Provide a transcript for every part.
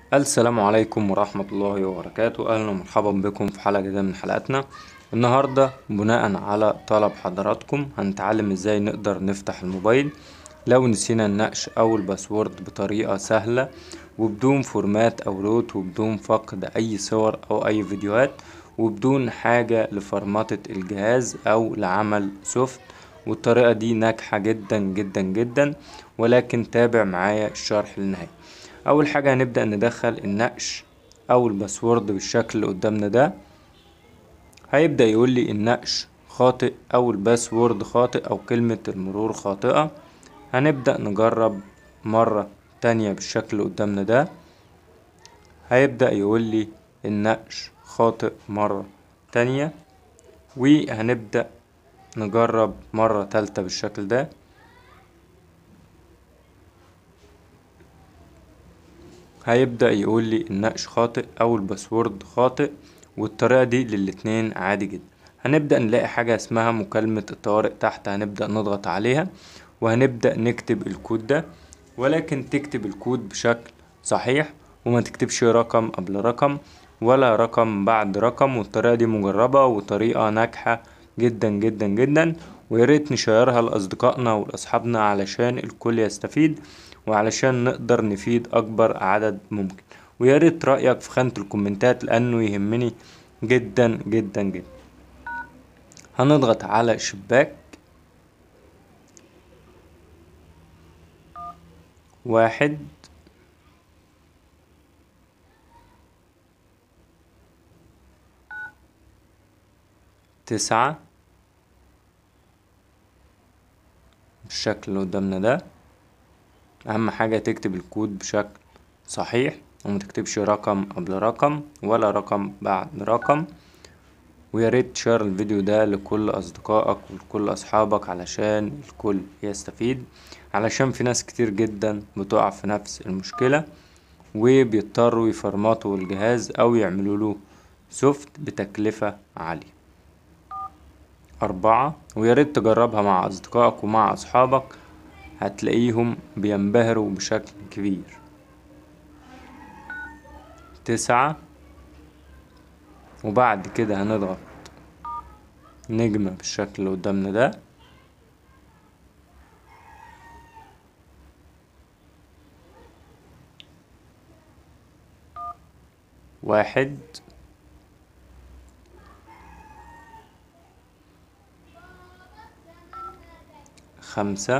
السلام عليكم ورحمة الله وبركاته أهلا ومرحبا بكم في حلقة جديدة من حلقاتنا النهاردة بناء على طلب حضراتكم هنتعلم ازاي نقدر نفتح الموبايل لو نسينا النقش أو الباسورد بطريقة سهلة وبدون فورمات أو روت وبدون فقد أي صور أو أي فيديوهات وبدون حاجة لفرمطة الجهاز أو لعمل سوفت والطريقة دي ناجحة جدا جدا جدا ولكن تابع معايا الشرح للنهاية اول حاجة هنبدأ ندخل النقش او الباسورد بالشكل اللي قدامنا ده هيبدأ يقول لي النقش خاطئ او الباسورد خاطئ او كلمة المرور خاطئة هنبدأ نجرب مرة تانية بالشكل اللي قدامنا ده هيبدأ يقول لي النقش خاطئ مرة تانية وهنبدأ نجرب مرة تالتة بالشكل ده هيبدأ يقول لي النقش خاطئ أو الباسورد خاطئ والطريقة دي للاتنين عادي جدا هنبدأ نلاقي حاجة اسمها مكالمة الطوارئ تحت هنبدأ نضغط عليها وهنبدأ نكتب الكود ده ولكن تكتب الكود بشكل صحيح وما تكتبش رقم قبل رقم ولا رقم بعد رقم والطريقة دي مجربة وطريقة ناجحة جدا جدا جدا وياريت نشيرها لأصدقائنا ولأصحابنا علشان الكل يستفيد وعلشان نقدر نفيد أكبر عدد ممكن وياريت رأيك في خانة الكومنتات لأنه يهمني جدا جدا جدا هنضغط على شباك واحد تسعة بالشكل اللي قدامنا ده اهم حاجة تكتب الكود بشكل صحيح ومتكتبش رقم قبل رقم ولا رقم بعد رقم وياريت تشير الفيديو ده لكل اصدقائك ولكل اصحابك علشان الكل يستفيد علشان في ناس كتير جدا بتقع في نفس المشكلة وبيضطروا يفرمطوا الجهاز او يعملوا له سوفت بتكلفة عالية أربعة وياريت تجربها مع أصدقائك ومع أصحابك هتلاقيهم بينبهروا بشكل كبير تسعة وبعد كده هنضغط نجمة بالشكل اللي قدامنا ده واحد خمسة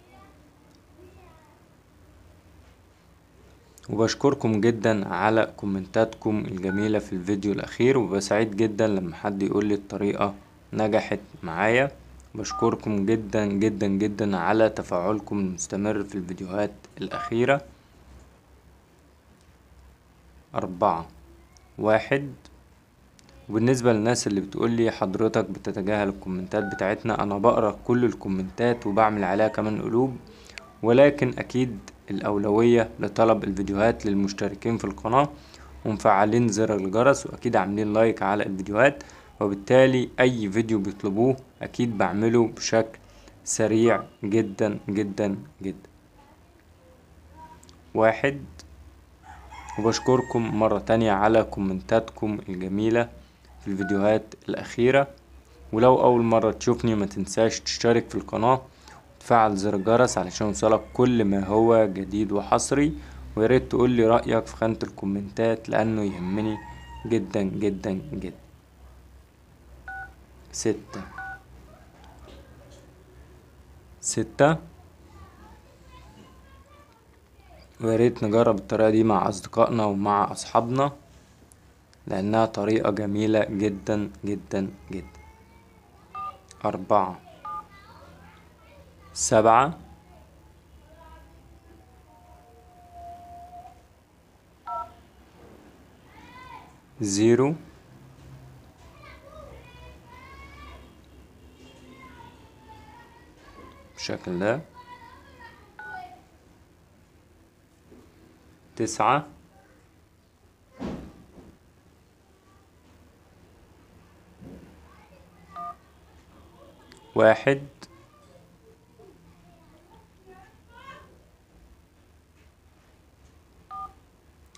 وبشكركم جدا على كومنتاتكم الجميلة في الفيديو الأخير وبسعيد جدا لما حد يقول لي الطريقة نجحت معايا بشكركم جدا جدا جدا على تفاعلكم المستمر في الفيديوهات الأخيرة أربعة واحد وبالنسبة للناس اللي بتقولي حضرتك بتتجاهل الكومنتات بتاعتنا أنا بقرأ كل الكومنتات وبعمل عليها كمان قلوب ولكن أكيد الأولوية لطلب الفيديوهات للمشتركين في القناة ومفعلين زر الجرس وأكيد عاملين لايك على الفيديوهات وبالتالي أي فيديو بيطلبوه أكيد بعمله بشكل سريع جدا جدا جدا واحد وبشكركم مرة تانية على كومنتاتكم الجميلة في الفيديوهات الأخيرة ولو أول مرة تشوفني ما تنساش تشترك في القناة وتفعل زر الجرس علشان يوصلك كل ما هو جديد وحصري وياريت تقولي رأيك في خانة الكومنتات لأنه يهمني جدا جدا جدا ستة ستة وياريت نجرب الطريقة دي مع أصدقائنا ومع أصحابنا لأنها طريقة جميلة جدا جدا جدا أربعة سبعة زيرو بالشكل ده تسعة واحد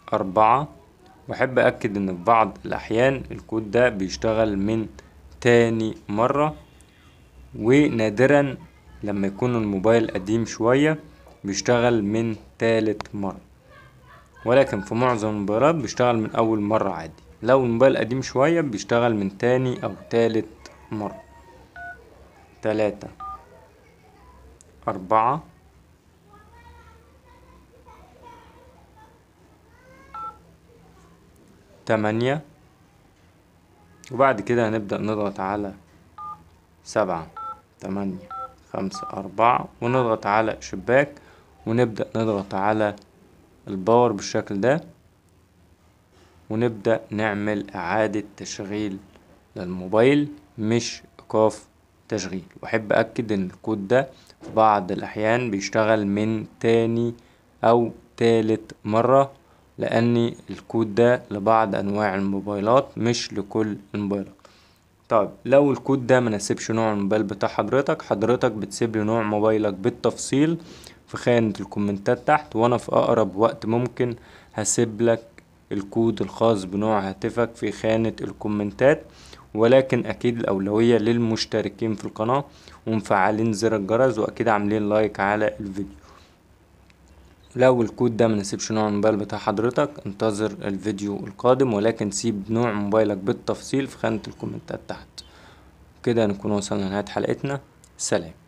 أربعة وأحب أكد إن في بعض الأحيان الكود ده بيشتغل من تاني مرة ونادرا لما يكون الموبايل قديم شوية بيشتغل من تالت مرة ولكن في معظم الموبايلات بيشتغل من أول مرة عادي لو الموبايل قديم شوية بيشتغل من تاني أو تالت مرة تلاتة أربعة تمانية وبعد كده هنبدأ نضغط على سبعة تمانية خمسة أربعة ونضغط على شباك ونبدأ نضغط على الباور بالشكل ده ونبدأ نعمل إعادة تشغيل للموبايل مش إيقاف تشغيل وأحب أكد إن الكود ده في بعض الأحيان بيشتغل من تاني أو تالت مرة لأن الكود ده لبعض أنواع الموبايلات مش لكل الموبايلات طيب لو الكود ده مناسبش نوع الموبايل بتاع حضرتك حضرتك بتسيبلي نوع موبايلك بالتفصيل في خانة الكومنتات تحت وانا في اقرب وقت ممكن هسيبلك الكود الخاص بنوع هاتفك في خانة الكومنتات ولكن اكيد الاولوية للمشتركين في القناة ومفعلين زر الجرس واكيد عاملين لايك على الفيديو لو الكود ده مناسبش نوع الموبايل بتاع حضرتك انتظر الفيديو القادم ولكن سيب نوع موبايلك بالتفصيل في خانة الكومنتات تحت كده نكون وصلنا لنهاية حلقتنا سلام